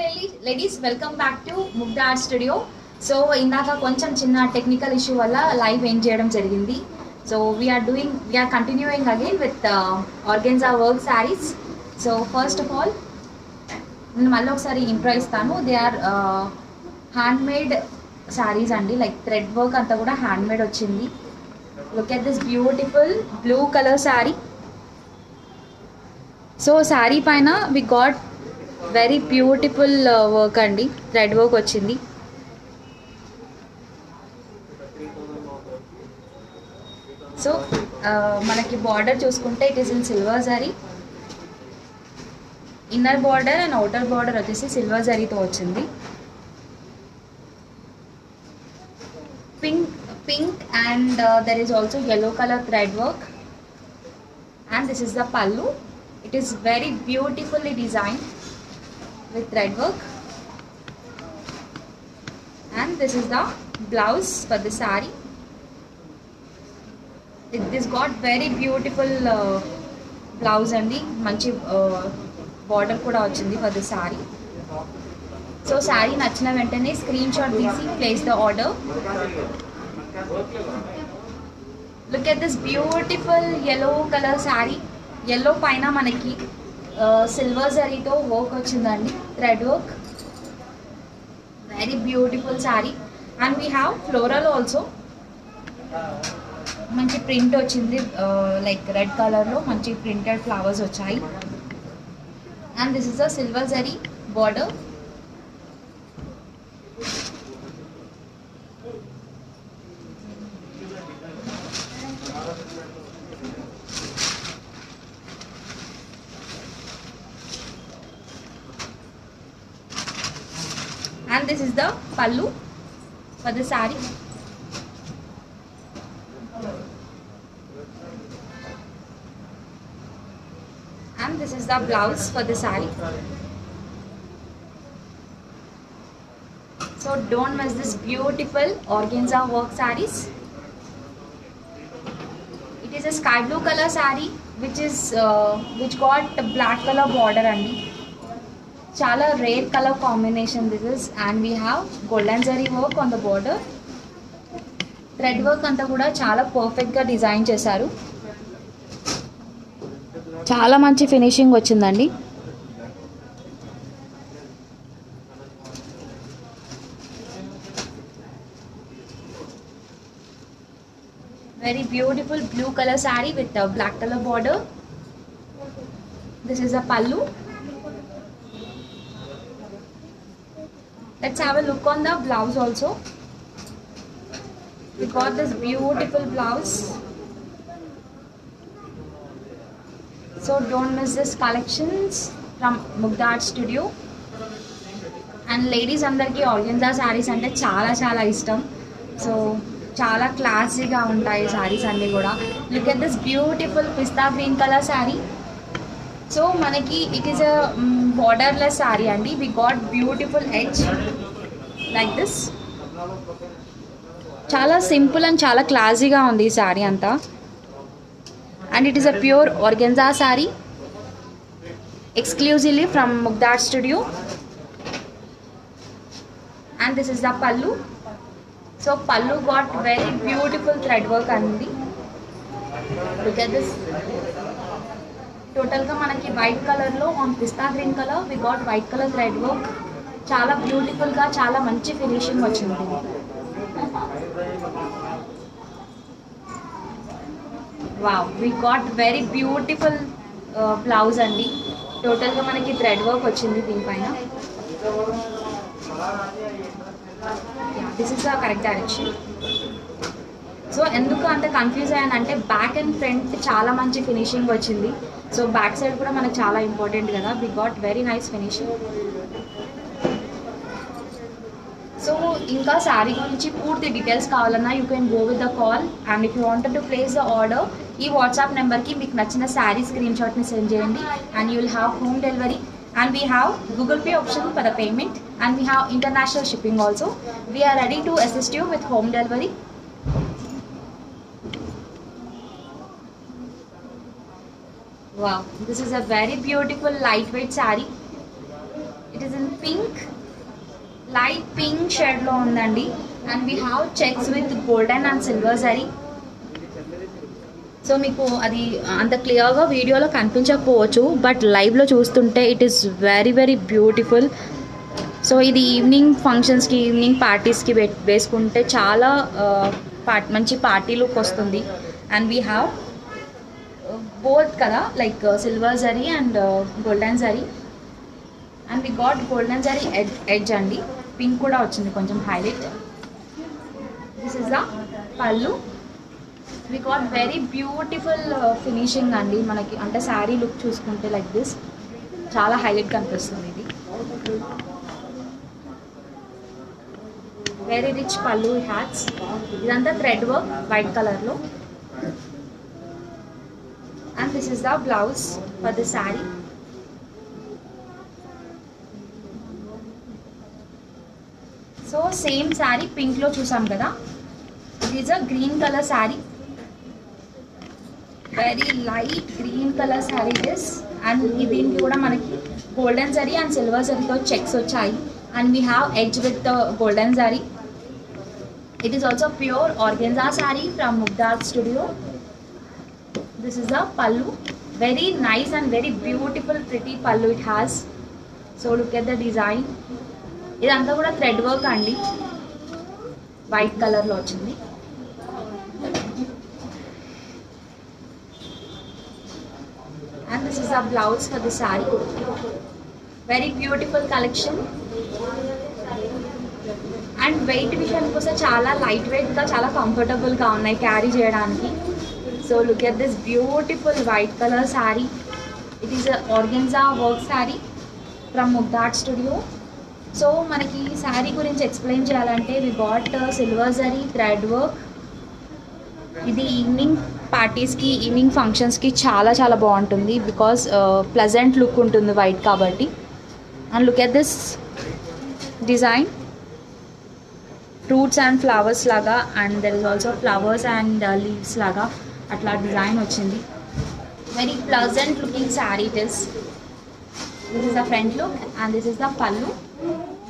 ladies welcome back to Mugdha Art Studio so ఇందాక కొంచెం చిన్న టెక్నికల్ ఇష్యూ వల్ల లైవ్ ఏం చేయడం జరిగింది so we are doing we are continuing again with organza work sarees so first of all నేను మళ్ళీ ఒకసారి ఇంప్రో ఇస్తాను they are handmade sarees అండి లైక్ థ్రెడ్ వర్క్ అంతా కూడా హ్యాండ్ మేడ్ వచ్చింది look at this beautiful blue colour saree so saree పైన we got very beautiful work అండి థ్రెడ్ వర్క్ వచ్చింది సో మనకి బార్డర్ చూసుకుంటే it is in silver zari inner border and outer border వచ్చేసి సిల్వర్ జరీతో వచ్చింది pink pink and there is also yellow colour thread work and this is the pallu it is very beautifully designed with thread work and this is the blouse for the saree it, this got very beautiful uh, blouse అండి మంచి border కూడా వచ్చింది for the saree so saree నచ్చిన వెంటనే screenshot తీసి place the order look at this beautiful yellow colour saree yellow పైన మనకి silver జరీతో వర్క్ వచ్చిందండి thread work very beautiful saree and we have floral also మంచి ప్రింట్ వచ్చింది లైక్ రెడ్ కలర్లో మంచి ప్రింటెడ్ ఫ్లవర్స్ వచ్చాయి and this is a silver zari border and this is the pallu for the saree and this is the blouse for the saree so don't miss this beautiful organza work sarees it is a sky blue color saree which is uh, which got black color border అండి చాలా rare colour combination this is and we have golden zari work on the border thread work అంతా కూడా చాలా పర్ఫెక్ట్గా design చేశారు చాలా మంచి finishing వచ్చిందండి very beautiful blue colour saree with black colour border this is a pallu let's have a look on the blouse also we got this beautiful blouse so don't miss this collections from Mugda Art Studio and ladies అందరికీ organza sarees అంటే చాలా చాలా ఇష్టం so చాలా క్లాసీగా ఉంటాయి శారీస్ అన్నీ కూడా look at this beautiful pista green colour saree so మనకి it is a borderless saree అండి we got beautiful edge like this చాలా సింపుల్ అండ్ చాలా క్లాసీగా ఉంది ఈ శారీ అంతా and it is a pure organza saree exclusively from Mugdha Studio and this is the pallu so pallu got very beautiful thread work అండి look at this టోటల్గా మనకి వైట్ కలర్లో on pista green colour we got white colour thread work చాలా బ్యూటిఫుల్గా చాలా మంచి finishing వచ్చింది wow we got very beautiful blouse అండి టోటల్గా మనకి థ్రెడ్ వర్క్ వచ్చింది దీనిపైన this is the correct direction so ఎందుకు అంత కన్ఫ్యూజ్ అయ్యానంటే బ్యాక్ అండ్ ఫ్రంట్ చాలా మంచి ఫినిషింగ్ వచ్చింది సో బ్యాక్ సైడ్ కూడా మనకు చాలా ఇంపార్టెంట్ కదా we got very nice finishing so ఇంకా శారీ గురించి పూర్తి డీటెయిల్స్ కావాలన్నా you can go with the call and if you wanted to place the order ఈ వాట్సాప్ నెంబర్కి మీకు నచ్చిన శారీ స్క్రీన్ షాట్ని సెండ్ చేయండి and you will have home delivery and we have google pay option for the payment and we have international shipping also we are ready to assist you with home delivery wow this is a very beautiful lightweight saree it is in pink light pink షేడ్లో ఉందండి and we have checks with golden and silver zari so మీకు అది అంత క్లియర్గా వీడియోలో కనిపించకపోవచ్చు but లైవ్లో చూస్తుంటే it is very very beautiful so ఇది ఈవినింగ్ ఫంక్షన్స్కి ఈవినింగ్ పార్టీస్కి వేసుకుంటే చాలా పార్ట్ మంచి పార్టీ లుక్ వస్తుంది అండ్ వీ హ్యావ్ బోత్ కదా like silver zari and golden zari and we got golden zari ఎడ్ ఎడ్జ్ అండి పింక్ కూడా వచ్చింది కొంచెం highlight this is the pallu we got very beautiful finishing అండి మనకి అంటే శారీ లుక్ చూసుకుంటే లైక్ దిస్ చాలా హైలైట్ కనిపిస్తుంది ఇది వెరీ రిచ్ పళ్ళు హ్యాట్స్ ఇదంతా థ్రెడ్ వర్క్ వైట్ కలర్లో and this is the blouse for the saree so same saree పింక్లో చూసాం కదా it is a green colour saree very light green colour saree this అండ్ దీనికి కూడా మనకి గోల్డెన్ జరీ అండ్ సిల్వర్ జరీతో చెక్స్ వచ్చాయి and we have edge with the golden zari it is also pure organza saree from Mugdha Studio this is the pallu very nice and very beautiful pretty pallu it has so look at the design ఇదంతా కూడా thread work అండి white కలర్లో వచ్చింది and this is the blouse for the saree very beautiful collection and weight విషయానికి వస్తే చాలా light వెయిట్గా చాలా కంఫర్టబుల్గా ఉన్నాయి క్యారీ చేయడానికి so look at this beautiful white colour sari it is organza work sari from ముగ్దాట్ స్టూడియో సో మనకి శారీ గురించి ఎక్స్ప్లెయిన్ చేయాలంటే we got silver zari thread work ఇది ఈవినింగ్ పార్టీస్కి ఈవినింగ్ ఫంక్షన్స్కి చాలా చాలా బాగుంటుంది బికాస్ ప్లజెంట్ లుక్ ఉంటుంది వైట్ కాబట్టి and look at this design fruits and flowers లాగా and there is also flowers and leaves లాగా అట్లా డిజైన్ వచ్చింది very pleasant looking sari it is this is the front look and this is the పల్లు